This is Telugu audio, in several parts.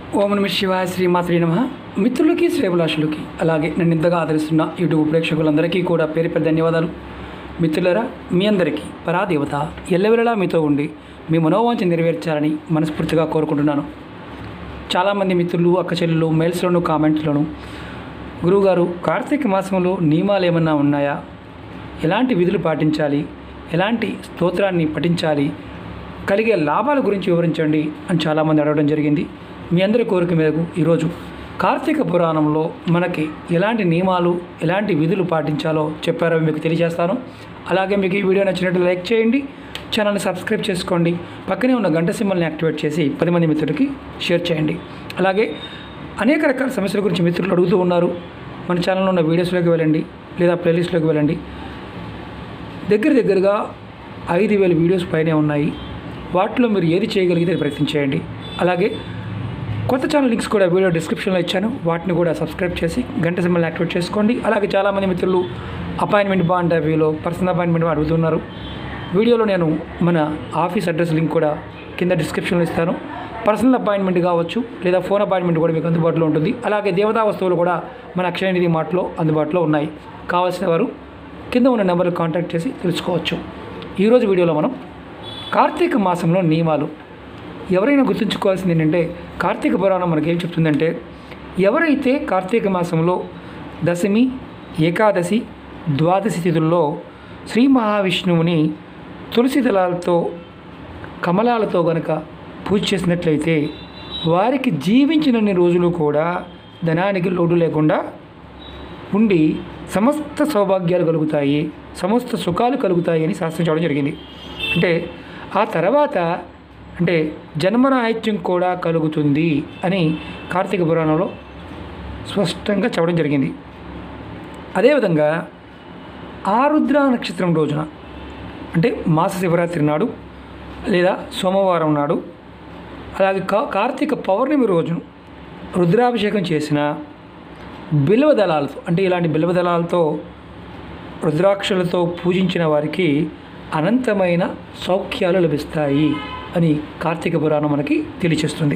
ఓం నమ శివాయ శ్రీమాత్రి నమ మిత్రులకి శ్రేభిలాషులకి అలాగే నన్ను ఇంతగా ఆదరిస్తున్న యూట్యూబ్ ప్రేక్షకులందరికీ కూడా పేరు పేరు ధన్యవాదాలు మిత్రులరా మీ అందరికీ పరాదేవత ఎల్లవెల్లలా మీతో ఉండి మీ మనోవాంఛ నెరవేర్చాలని మనస్ఫూర్తిగా కోరుకుంటున్నాను చాలామంది మిత్రులు అక్క చెల్లెలు మెయిల్స్లోను కామెంట్స్లోను గురువుగారు కార్తీక మాసంలో నియమాలు ఏమన్నా ఉన్నాయా ఎలాంటి విధులు పాటించాలి ఎలాంటి స్తోత్రాన్ని పఠించాలి కలిగే లాభాల గురించి వివరించండి అని చాలామంది అడగడం జరిగింది మీ అందరి కోరిక మేరకు ఈరోజు కార్తీక పురాణంలో మనకి ఎలాంటి నియమాలు ఎలాంటి విధులు పాటించాలో చెప్పారో మీకు తెలియజేస్తాను అలాగే మీకు ఈ వీడియో నచ్చినట్టు లైక్ చేయండి ఛానల్ని సబ్స్క్రైబ్ చేసుకోండి పక్కనే ఉన్న గంట సింబల్ని యాక్టివేట్ చేసి పది మంది మిత్రులకి షేర్ చేయండి అలాగే అనేక రకాల సమస్యల గురించి మిత్రులు అడుగుతూ ఉన్నారు మన ఛానల్లో ఉన్న వీడియోస్లోకి వెళ్ళండి లేదా ప్లేలిస్ట్లోకి వెళ్ళండి దగ్గర దగ్గరగా ఐదు వేల వీడియోస్ పైనే ఉన్నాయి వాటిలో మీరు ఏది చేయగలిగితే అది ప్రయత్నం చేయండి అలాగే కొత్త ఛానల్ లింక్స్ కూడా వీడియో డిస్క్రిప్షన్లో ఇచ్చాను వాటిని కూడా సబ్స్క్రైబ్ చేసి గంట సింబల్ని యాక్టివేట్ చేసుకోండి అలాగే చాలామంది మిత్రులు అపాయింట్మెంట్ బాగుంటే వ్యూలో పర్సనల్ అపాయింట్మెంట్ అడుగుతున్నారు వీడియోలో నేను మన ఆఫీస్ అడ్రస్ లింక్ కూడా కింద డిస్క్రిప్షన్లో ఇస్తాను పర్సనల్ అపాయింట్మెంట్ కావచ్చు లేదా ఫోన్ అపాయింట్మెంట్ కూడా మీకు అందుబాటులో ఉంటుంది అలాగే దేవతా వస్తువులు కూడా మన అక్షయనిధి మార్ట్లో అందుబాటులో ఉన్నాయి కావాల్సిన వారు కింద ఉన్న నెంబర్కి కాంటాక్ట్ చేసి తెలుసుకోవచ్చు ఈరోజు వీడియోలో మనం కార్తీక మాసంలో నియమాలు ఎవరైనా గుర్తుంచుకోవాల్సింది ఏంటంటే కార్తీక పురాణం మనకేం చెప్తుందంటే ఎవరైతే కార్తీక మాసంలో దశమి ఏకాదశి ద్వాదశి తిథుల్లో శ్రీ మహావిష్ణువుని తులసి దళాలతో కమలాలతో గనక పూజ చేసినట్లయితే వారికి జీవించినన్ని రోజులు కూడా ధనానికి లోటు లేకుండా ఉండి సమస్త సౌభాగ్యాలు కలుగుతాయి సమస్త సుఖాలు కలుగుతాయి అని శాస్త్రం చెప్పడం జరిగింది అంటే ఆ తర్వాత అంటే జన్మరాహిత్యం కూడా కలుగుతుంది అని కార్తీక పురాణంలో స్పష్టంగా చెప్పడం జరిగింది అదేవిధంగా ఆరుద్ర నక్షత్రం రోజున అంటే మాస శివరాత్రి నాడు లేదా సోమవారం నాడు అలాగే కా కార్తీక పౌర్ణమి రోజును రుద్రాభిషేకం చేసిన బిల్వ దళాలతో అంటే ఇలాంటి బిల్వ దళాలతో రుద్రాక్షలతో పూజించిన వారికి అనంతమైన సౌఖ్యాలు లభిస్తాయి అని కార్తీక పురాణం మనకి తెలియచేస్తుంది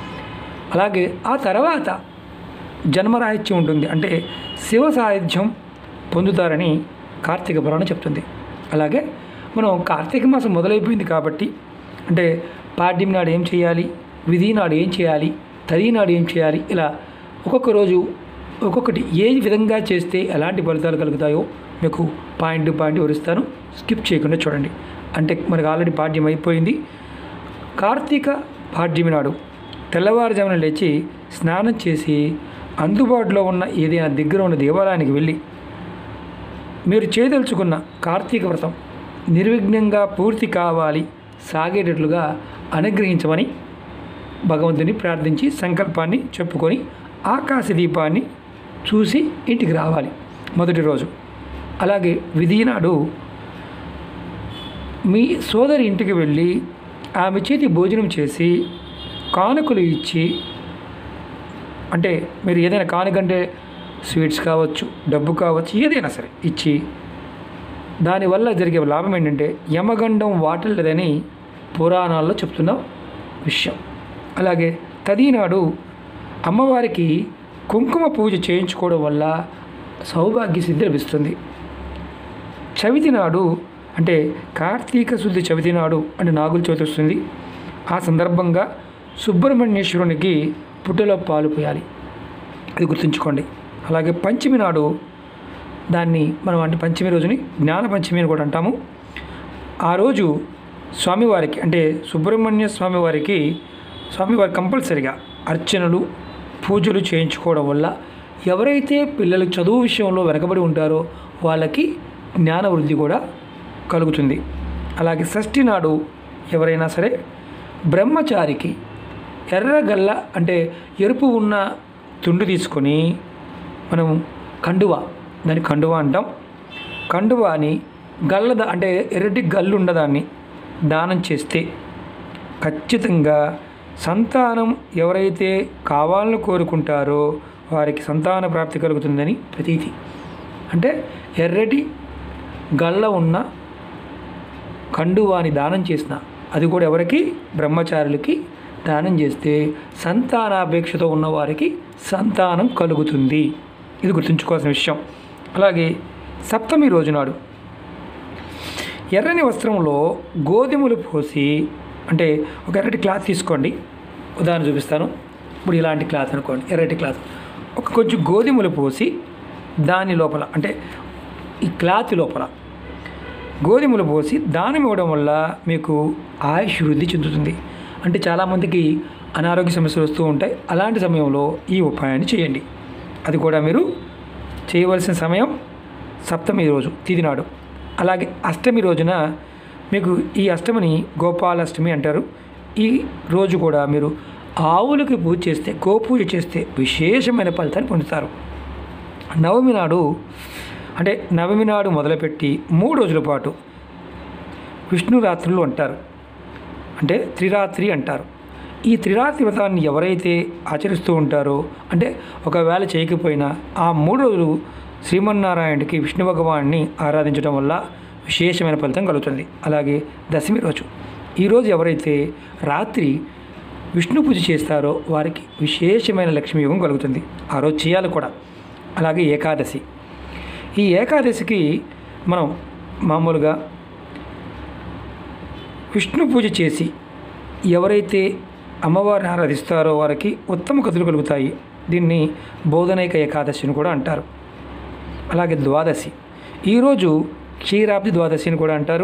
అలాగే ఆ తర్వాత జన్మరాహిత్యం ఉంటుంది అంటే శివ సాహిత్యం పొందుతారని కార్తీక పురాణం చెప్తుంది అలాగే మనం కార్తీక మాసం మొదలైపోయింది కాబట్టి అంటే పాడ్యం నాడు ఏం చేయాలి విధి నాడు ఏం చేయాలి తది నాడు ఏం చేయాలి ఇలా ఒక్కొక్క రోజు ఒక్కొక్కటి ఏ విధంగా చేస్తే ఎలాంటి ఫలితాలు కలుగుతాయో మీకు పాయింట్ టు పాయింట్ వివరిస్తాను స్కిప్ చేయకుండా చూడండి అంటే మనకు ఆల్రెడీ పాడ్యం అయిపోయింది కార్తీక పాడ్యమి నాడు తెల్లవారుజామున లేచి స్నానం చేసి అందుబాటులో ఉన్న ఏదైనా దగ్గర ఉన్న దేవాలయానికి వెళ్ళి మీరు చేయదలుచుకున్న కార్తీక వ్రతం నిర్విఘ్నంగా పూర్తి కావాలి సాగేటట్లుగా అనుగ్రహించమని భగవంతుని ప్రార్థించి సంకల్పాన్ని చెప్పుకొని ఆకాశ దీపాన్ని చూసి ఇంటికి రావాలి మొదటి రోజు అలాగే విధి నాడు మీ సోదరి ఇంటికి వెళ్ళి ఆమె చేతి భోజనం చేసి కానుకలు ఇచ్చి అంటే మీరు ఏదైనా కానుకంటే స్వీట్స్ కావచ్చు డబ్బు కావచ్చు ఏదైనా సరే ఇచ్చి దానివల్ల జరిగే లాభం ఏంటంటే యమగండం వాటలేదని పురాణాల్లో చెప్తున్న విషయం అలాగే తదీనాడు అమ్మవారికి కుంకుమ పూజ చేయించుకోవడం వల్ల సౌభాగ్య సిద్ధి లభిస్తుంది చవితి నాడు అంటే కార్తీక శుద్ధి చవితి నాడు అంటే నాగుల చవితి వస్తుంది ఆ సందర్భంగా సుబ్రహ్మణ్యేశ్వరునికి పుట్టలో పాలు పోయాలి అది గుర్తుంచుకోండి అలాగే పంచమి నాడు దాన్ని మనం అంటే పంచమి రోజుని జ్ఞాన పంచమి అని కూడా అంటాము ఆ రోజు స్వామివారికి అంటే సుబ్రహ్మణ్య స్వామివారికి స్వామివారి కంపల్సరిగా అర్చనలు పూజలు చేయించుకోవడం వల్ల ఎవరైతే పిల్లలు చదువు విషయంలో వెనకబడి ఉంటారో వాళ్ళకి జ్ఞాన వృద్ధి కూడా కలుగుతుంది అలాగే షష్ఠి నాడు ఎవరైనా సరే బ్రహ్మచారికి ఎర్రగల్ల అంటే ఎరుపు ఉన్న తుండు తీసుకొని మనం కండువ దాన్ని కండువ అంటాం కండువాని గల్లద అంటే ఎర్రటి గల్లు ఉన్నదాన్ని దానం చేస్తే ఖచ్చితంగా సంతానం ఎవరైతే కావాలని కోరుకుంటారో వారికి సంతాన ప్రాప్తి కలుగుతుందని ప్రతీతి అంటే ఎర్రటి గల్ల ఉన్న కండువాని దానం చేసిన అది కూడా ఎవరికి బ్రహ్మచారులకి దానం చేస్తే సంతానాపేక్షతో ఉన్నవారికి సంతానం కలుగుతుంది ఇది గుర్తుంచుకోవాల్సిన విషయం అలాగే సప్తమి రోజు నాడు ఎర్రని వస్త్రంలో గోధుమలు పోసి అంటే ఒక ఎర్రటి క్లాత్ తీసుకోండి ఉదాహరణ చూపిస్తాను ఇప్పుడు ఇలాంటి క్లాత్ అనుకోండి ఎర్రటి క్లాత్ ఒక కొంచెం గోధుమలు పోసి దాని లోపల అంటే ఈ క్లాత్ లోపల గోధుమలు పోసి దానం ఇవ్వడం వల్ల మీకు ఆయుష్ వృద్ధి చెందుతుంది అంటే చాలామందికి అనారోగ్య సమస్యలు వస్తూ ఉంటాయి అలాంటి సమయంలో ఈ ఉపాయాన్ని చేయండి అది కూడా మీరు చేయవలసిన సమయం సప్తమి రోజు తిది నాడు అలాగే అష్టమి రోజున మీకు ఈ అష్టమిని గోపాలాష్టమి అంటారు ఈ రోజు కూడా మీరు ఆవులకి పూజ చేస్తే గోపూజ చేస్తే విశేషమైన ఫలితాన్ని పొందుతారు నవమి నాడు అంటే నవమి నాడు మొదలుపెట్టి మూడు రోజుల పాటు విష్ణురాత్రులు అంటారు అంటే త్రిరాత్రి అంటారు ఈ త్రిరాత్రి వ్రతాన్ని ఎవరైతే ఆచరిస్తూ ఉంటారో అంటే ఒకవేళ చేయకపోయినా ఆ మూడు రోజులు శ్రీమన్నారాయణుడికి విష్ణు భగవాన్ని ఆరాధించడం వల్ల విశేషమైన ఫలితం కలుగుతుంది అలాగే దశమి రోజు ఈరోజు ఎవరైతే రాత్రి విష్ణు పూజ చేస్తారో వారికి విశేషమైన లక్ష్మీ యోగం కలుగుతుంది ఆ రోజు చేయాలి కూడా అలాగే ఏకాదశి ఈ ఏకాదశికి మనం మామూలుగా విష్ణు పూజ చేసి ఎవరైతే అమ్మవారిని ఆరాధిస్తారో వారికి ఉత్తమ గతులు కలుగుతాయి దీన్ని బోధనైక ఏకాదశిని కూడా అంటారు అలాగే ద్వాదశి ఈరోజు క్షీరాబ్ది ద్వాదశి అని కూడా అంటారు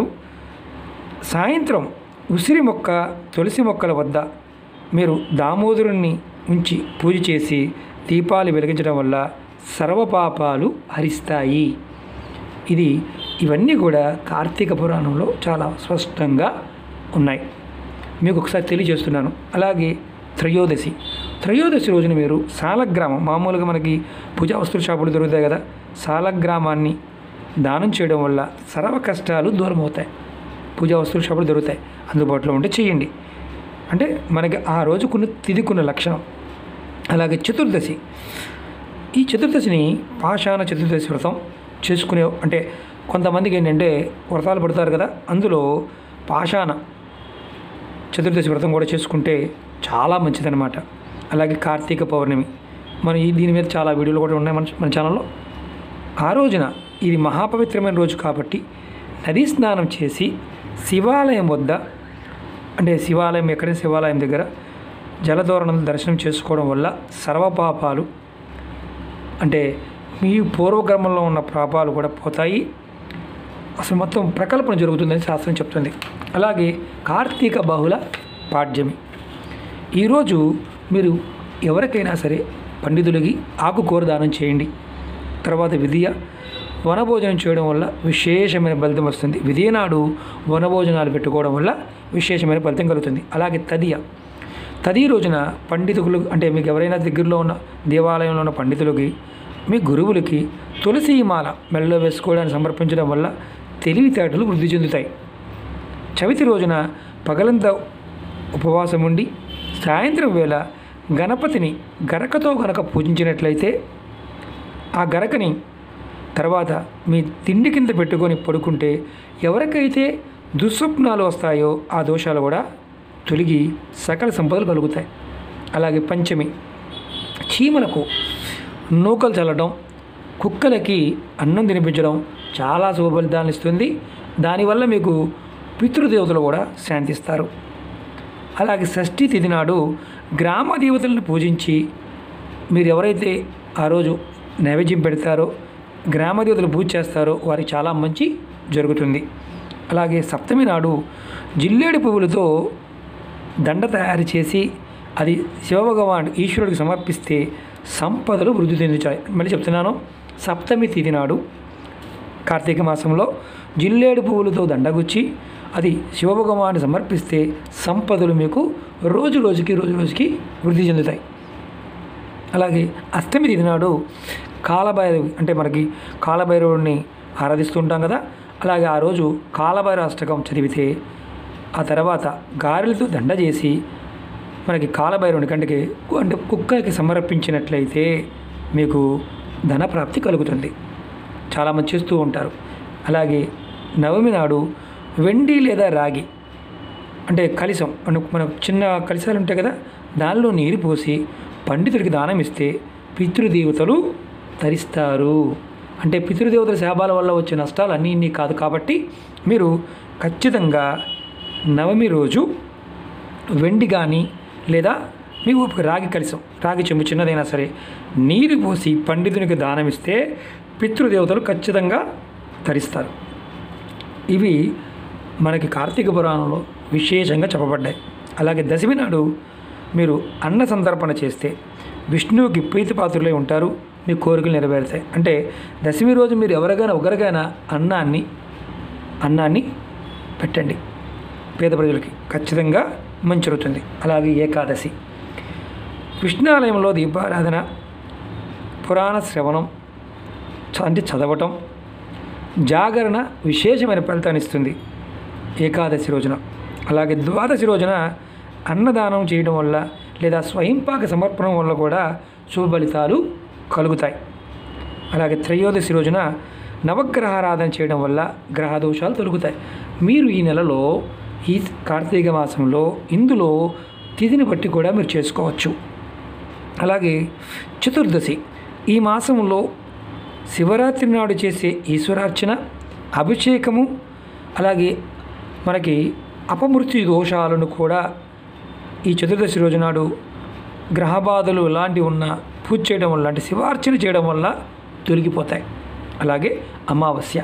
సాయంత్రం ఉసిరి మొక్క తులసి మొక్కల వద్ద మీరు దామోదరుణ్ణి ఉంచి పూజ చేసి దీపాలు వెలిగించడం వల్ల సర్వపాపాలు హరిస్తాయి ఇది ఇవన్నీ కూడా కార్తీక పురాణంలో చాలా స్పష్టంగా ఉన్నాయి మీకు ఒకసారి తెలియజేస్తున్నాను అలాగే త్రయోదశి త్రయోదశి రోజున మీరు సాలగ్రామం మామూలుగా మనకి పూజా వస్తువుల షాపులు దొరుకుతాయి కదా సాలగ్రామాన్ని దానం చేయడం వల్ల సర్వ కష్టాలు దూరం అవుతాయి పూజా వస్తువుల షాపులు దొరుకుతాయి అందుబాటులో ఉంటే చేయండి అంటే మనకి ఆ రోజుకున్న తిదికున్న లక్షణం అలాగే చతుర్దశి ఈ చతుర్దశిని పాషాణ చతుర్దశి వ్రతం చేసుకునే అంటే కొంతమందికి ఏంటంటే వ్రతాలు పడతారు కదా అందులో పాషాణ చతుర్దశి వ్రతం కూడా చేసుకుంటే చాలా మంచిదన్నమాట అలాగే కార్తీక పౌర్ణమి మన ఈ దీని మీద చాలా వీడియోలు కూడా ఉన్నాయి మన మన ఛానల్లో ఆ రోజున ఇది మహాపవిత్రమైన రోజు కాబట్టి నదీ స్నానం చేసి శివాలయం వద్ద అంటే శివాలయం ఎక్కడైనా శివాలయం దగ్గర జలధోరణం దర్శనం చేసుకోవడం వల్ల సర్వపాపాలు అంటే మీ పూర్వక్రమంలో ఉన్న పాపాలు కూడా పోతాయి అసలు మొత్తం ప్రకల్పన జరుగుతుందని శాస్త్రం చెప్తుంది అలాగే కార్తీక బహుళ పాడ్యమి ఈరోజు మీరు ఎవరికైనా సరే పండితులకి ఆకుకూర దానం చేయండి తర్వాత విధియ వనభోజనం చేయడం వల్ల విశేషమైన ఫలితం వస్తుంది విధియ నాడు వనభోజనాలు పెట్టుకోవడం వల్ల విశేషమైన ఫలితం కలుగుతుంది అలాగే తదియ తది రోజున పండితులు అంటే మీకు ఎవరైనా దగ్గరలో ఉన్న దేవాలయంలో ఉన్న పండితులకి మీ గురువులకి తులసి మాల మెడలో వేసుకోవడానికి సమర్పించడం వల్ల తెలివితేటలు వృద్ధి చెందుతాయి చవితి రోజున పగలంతా ఉపవాసం ఉండి సాయంత్రం వేళ గణపతిని గరకతో గనక పూజించినట్లయితే ఆ గరకని తర్వాత మీ తిండి కింద పెట్టుకొని పడుకుంటే ఎవరికైతే దుస్వప్నాలు వస్తాయో ఆ దోషాలు కూడా తొలగి సకల సంపదలు కలుగుతాయి అలాగే పంచమి చీమలకు నూకలు చల్లడం కుక్కలకి అన్నం తినిపించడం చాలా శుభ ఫలితాలను ఇస్తుంది దానివల్ల మీకు పితృదేవతలు కూడా శాంతిస్తారు అలాగే షష్ఠి తిథి నాడు గ్రామ దేవతలను పూజించి మీరు ఎవరైతే ఆ రోజు నైవేద్యం పెడతారో గ్రామ దేవతలు పూజ చేస్తారో వారికి చాలా మంచి జరుగుతుంది అలాగే సప్తమి నాడు జిల్లేడు పువ్వులతో దండ తయారు చేసి అది శివభగవాన్ ఈశ్వరుడికి సమర్పిస్తే సంపదలు వృద్ధి చెందుతాయి మళ్ళీ చెప్తున్నాను సప్తమి తిథి నాడు కార్తీక మాసంలో జిల్లేడు పువ్వులతో దండగుచ్చి అది శివభగవాన్ని సమర్పిస్తే సంపదలు మీకు రోజు రోజుకి రోజు రోజుకి వృద్ధి చెందుతాయి అలాగే అష్టమి తిథి నాడు కాలభైరవి అంటే మనకి కాలభైరవుడిని ఆరాధిస్తుంటాం కదా అలాగే ఆ రోజు కాలభైరవ అష్టకం చదివితే ఆ తర్వాత గారెలతో దండ చేసి మనకి కాలభైరవుని కంటికి అంటే కుక్కకి సమర్పించినట్లయితే మీకు ధన ప్రాప్తి కలుగుతుంది చాలామంది చేస్తూ ఉంటారు అలాగే నవమి నాడు వెండి లేదా రాగి అంటే కలిసం మన మన చిన్న కలిసాలు ఉంటాయి కదా దానిలో నీరు పోసి పండితుడికి దానం ఇస్తే పితృదేవతలు తరిస్తారు అంటే పితృదేవతల శాపాల వల్ల వచ్చే నష్టాలు అన్నీ ఇన్ని కాదు కాబట్టి మీరు ఖచ్చితంగా నవమి రోజు వెండి కానీ లేదా మీ ఊపికి రాగి కలిసం రాగి చెంబు చిన్నదైనా సరే నీరు పోసి పండితునికి దానం ఇస్తే పితృదేవతలు ఖచ్చితంగా తరిస్తారు ఇవి మనకి కార్తీక పురాణంలో విశేషంగా చెప్పబడ్డాయి అలాగే దశమి నాడు మీరు అన్న సంతర్పణ చేస్తే విష్ణువుకి ప్రీతిపాత్రులై ఉంటారు మీ కోరికలు నెరవేరుతాయి అంటే దశమి రోజు మీరు ఎవరికైనా ఒకరికైనా అన్నాన్ని అన్నాన్ని పెట్టండి పేద ప్రజలకి ఖచ్చితంగా మంచి జరుగుతుంది అలాగే ఏకాదశి కృష్ణాలయంలో దీపారాధన పురాణ శ్రవణం చ- అంటే చదవటం జాగరణ విశేషమైన ఫలితాన్ని ఇస్తుంది ఏకాదశి రోజున అలాగే ద్వాదశి రోజున అన్నదానం చేయడం వల్ల లేదా స్వయంపాక సమర్పణం వల్ల కూడా శుభ ఫలితాలు కలుగుతాయి అలాగే త్రయోదశి రోజున నవగ్రహారాధన చేయడం వల్ల గ్రహ దోషాలు తొలుగుతాయి మీరు ఈ నెలలో ఈ కార్తీక మాసంలో ఇందులో తిథిని బట్టి కూడా మీరు చేసుకోవచ్చు అలాగే చతుర్దశి ఈ మాసంలో శివరాత్రి నాడు చేసే ఈశ్వరార్చన అభిషేకము అలాగే మనకి అపమృత్యు దోషాలను కూడా ఈ చతుర్దశి రోజు నాడు గ్రహబాధలు ఇలాంటివి ఉన్న పూజ చేయడం వల్ల అంటే శివార్చన చేయడం వల్ల తొలగిపోతాయి అలాగే అమావాస్య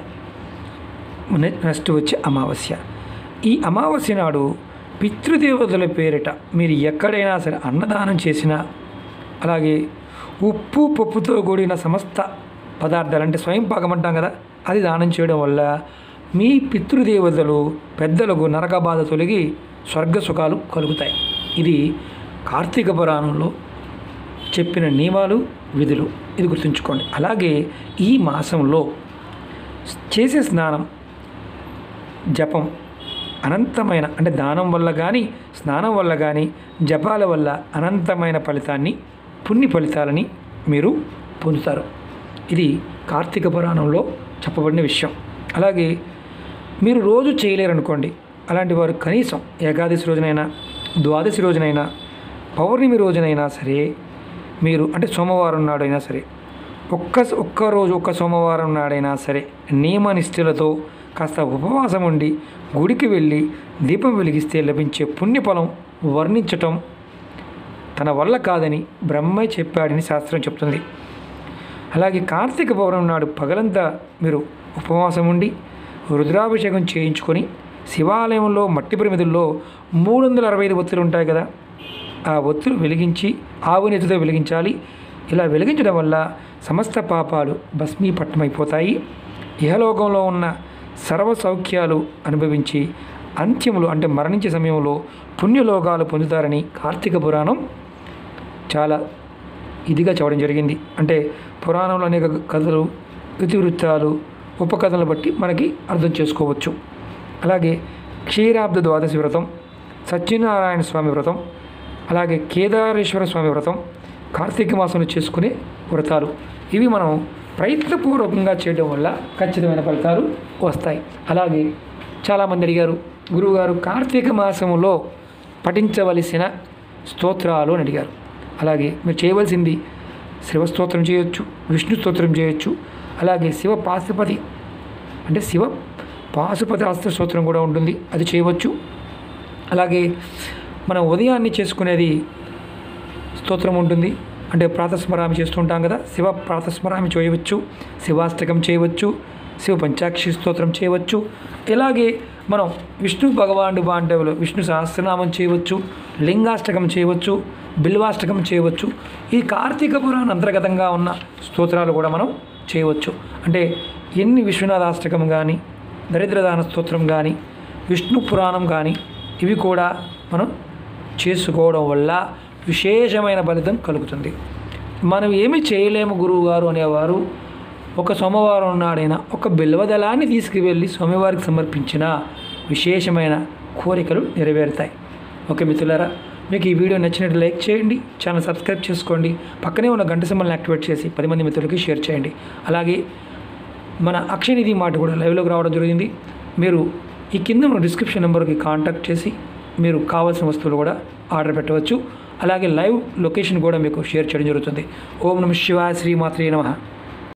నె- నెక్స్ట్ వచ్చే అమావాస్య ఈ అమావాస్య నాడు పితృదేవతల పేరిట మీరు ఎక్కడైనా సరే అన్నదానం చేసినా అలాగే ఉప్పు పప్పుతో కూడిన సమస్త పదార్థాలు అంటే స్వయం పాకం అంటాం కదా అది దానం చేయడం వల్ల మీ పితృదేవతలు పెద్దలకు నరక బాధ తొలగి స్వర్గ సుఖాలు కలుగుతాయి ఇది కార్తీక పురాణంలో చెప్పిన నియమాలు విధులు ఇది గుర్తుంచుకోండి అలాగే ఈ మాసంలో చేసే స్నానం జపం అనంతమైన అంటే దానం వల్ల కానీ స్నానం వల్ల కానీ జపాల వల్ల అనంతమైన ఫలితాన్ని పుణ్య ఫలితాలని మీరు పొందుతారు ఇది కార్తీక పురాణంలో చెప్పబడిన విషయం అలాగే మీరు రోజు చేయలేరనుకోండి అలాంటి వారు కనీసం ఏకాదశి రోజునైనా ద్వాదశి రోజునైనా పౌర్ణమి రోజునైనా సరే మీరు అంటే సోమవారం నాడైనా సరే ఒక్క ఒక్క రోజు ఒక్క సోమవారం నాడైనా సరే నియమ నిష్ఠలతో కాస్త ఉపవాసం ఉండి గుడికి వెళ్ళి దీపం వెలిగిస్తే లభించే పుణ్యఫలం వర్ణించటం తన వల్ల కాదని బ్రహ్మే చెప్పాడని శాస్త్రం చెప్తుంది అలాగే కార్తీక పౌర్ణమి నాడు పగలంతా మీరు ఉపవాసం ఉండి రుద్రాభిషేకం చేయించుకొని శివాలయంలో మట్టి ప్రమిదుల్లో మూడు వందల అరవై ఐదు ఒత్తులు ఉంటాయి కదా ఆ ఒత్తులు వెలిగించి ఆవు నెత్తితో వెలిగించాలి ఇలా వెలిగించడం వల్ల సమస్త పాపాలు భస్మీపట్టమైపోతాయి ఇహలోకంలో ఉన్న సర్వ సౌఖ్యాలు అనుభవించి అంత్యములు అంటే మరణించే సమయంలో పుణ్యలోకాలు పొందుతారని కార్తీక పురాణం చాలా ఇదిగా చెప్పడం జరిగింది అంటే పురాణంలో అనేక కథలు ఇతివృత్తాలు ఉపకథలను బట్టి మనకి అర్థం చేసుకోవచ్చు అలాగే క్షీరాబ్ద ద్వాదశి వ్రతం సత్యనారాయణ స్వామి వ్రతం అలాగే కేదారేశ్వర స్వామి వ్రతం కార్తీక మాసంలో చేసుకునే వ్రతాలు ఇవి మనం ప్రయత్నపూర్వకంగా చేయడం వల్ల ఖచ్చితమైన ఫలితాలు వస్తాయి అలాగే చాలామంది అడిగారు గురువుగారు కార్తీక మాసంలో పఠించవలసిన స్తోత్రాలు అని అడిగారు అలాగే మీరు చేయవలసింది శివ స్తోత్రం చేయొచ్చు విష్ణు స్తోత్రం చేయొచ్చు అలాగే శివ పాశుపతి అంటే శివ పాశుపతి అస్త్ర స్తోత్రం కూడా ఉంటుంది అది చేయవచ్చు అలాగే మనం ఉదయాన్నే చేసుకునేది స్తోత్రం ఉంటుంది అంటే ప్రాతస్మరామి చేస్తుంటాం కదా శివ ప్రాతస్మరామి చేయవచ్చు శివాష్టకం చేయవచ్చు శివ పంచాక్షి స్తోత్రం చేయవచ్చు ఇలాగే మనం విష్ణు భగవానుడు బాండవులు విష్ణు సహస్రనామం చేయవచ్చు లింగాష్టకం చేయవచ్చు బిల్వాష్టకం చేయవచ్చు ఈ కార్తీక పురాణ అంతర్గతంగా ఉన్న స్తోత్రాలు కూడా మనం చేయవచ్చు అంటే ఎన్ని విశ్వనాథాష్టకం కానీ దరిద్రదాన స్తోత్రం కానీ విష్ణు పురాణం కానీ ఇవి కూడా మనం చేసుకోవడం వల్ల విశేషమైన ఫలితం కలుగుతుంది మనం ఏమి చేయలేము గురువు గారు అనేవారు ఒక సోమవారం నాడైనా ఒక బిల్వదళాన్ని తీసుకువెళ్ళి స్వామివారికి సమర్పించిన విశేషమైన కోరికలు నెరవేరుతాయి ఓకే మిత్రులారా మీకు ఈ వీడియో నచ్చినట్టు లైక్ చేయండి ఛానల్ సబ్స్క్రైబ్ చేసుకోండి పక్కనే ఉన్న గంట సింబల్ని యాక్టివేట్ చేసి పది మంది మిత్రులకి షేర్ చేయండి అలాగే మన అక్షయనిధి మాట కూడా లైవ్లోకి రావడం జరిగింది మీరు ఈ కింద ఉన్న డిస్క్రిప్షన్ నెంబర్కి కాంటాక్ట్ చేసి మీరు కావాల్సిన వస్తువులు కూడా ఆర్డర్ పెట్టవచ్చు అలాగే లైవ్ లొకేషన్ కూడా మీకు షేర్ చేయడం జరుగుతుంది ఓం నమ శివాయ శ్రీమాత్రే నమః